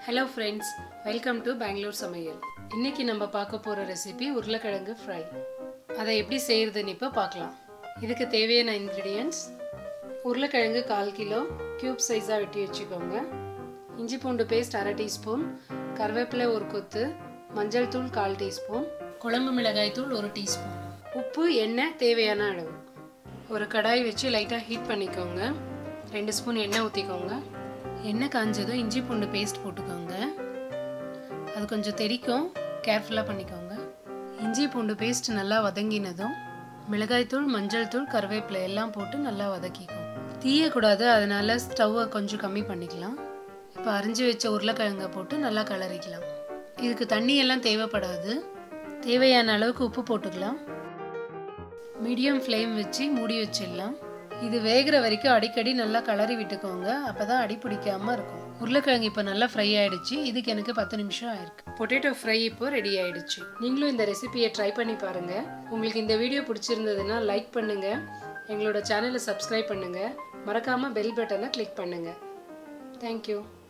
hello friends welcome to Bengaluru சமையல் இன்னைக்கு நம்ம பார்க்க போகிற ரெசிபி உருளைக்கிழங்கு ஃப்ரை அதை எப்படி செய்யறதுன்னு இப்போ பார்க்கலாம் இதுக்கு தேவையான இன்க்ரீடியன்ட்ஸ் உருளைக்கிழங்கு கால் கிலோ க்யூப் சைஸாக வெட்டி வச்சுக்கோங்க இஞ்சி பூண்டு பேஸ்ட் அரை டீஸ்பூன் கருவேப்பிலை ஒரு கொத்து மஞ்சள் தூள் கால் டீஸ்பூன் குழம்பு மிளகாய் தூள் ஒரு டீஸ்பூன் உப்பு எண்ணெய் தேவையான அளவு ஒரு கடாய் வச்சு லைட்டாக ஹீட் பண்ணிக்கோங்க ரெண்டு ஸ்பூன் எண்ணெய் ஊற்றிக்கோங்க எண்ணெய் காஞ்சதும் இஞ்சி பூண்டு பேஸ்ட் போட்டுக்கோங்க அது கொஞ்சம் தெறிக்கும் கேர்ஃபுல்லாக பண்ணிக்கோங்க இஞ்சி பூண்டு பேஸ்ட் நல்லா வதங்கினதும் மிளகாய்த்தூள் மஞ்சள் தூள் கருவேப்பிலை எல்லாம் போட்டு நல்லா வதக்கிக்கோங்க தீயக்கூடாது அதனால ஸ்டவ்வை கொஞ்சம் கம்மி பண்ணிக்கலாம் இப்போ அரிஞ்சு வச்ச உருளைக்கிழங்கை போட்டு நல்லா கிளறிக்கலாம் இதுக்கு தண்ணி எல்லாம் தேவைப்படாது தேவையான அளவுக்கு உப்பு போட்டுக்கலாம் மீடியம் ஃப்ளேம் வச்சு மூடி வச்சிடலாம் இது வேகிற வரைக்கும் அடிக்கடி நல்லா கலரி விட்டுக்கோங்க அப்போ தான் அடி பிடிக்காம இருக்கும் உருளைக்கிழங்கு இப்போ நல்லா ஃப்ரை ஆயிடுச்சு இதுக்கு எனக்கு பத்து நிமிஷம் ஆயிருக்கு பொட்டேட்டோ ஃப்ரை இப்போ ரெடி ஆயிடுச்சு நீங்களும் இந்த ரெசிபியை ட்ரை பண்ணி பாருங்க உங்களுக்கு இந்த வீடியோ பிடிச்சிருந்ததுன்னா லைக் பண்ணுங்க எங்களோட சேனலை சப்ஸ்கிரைப் பண்ணுங்க மறக்காம பெல் பட்டனை கிளிக் பண்ணுங்க தேங்க்யூ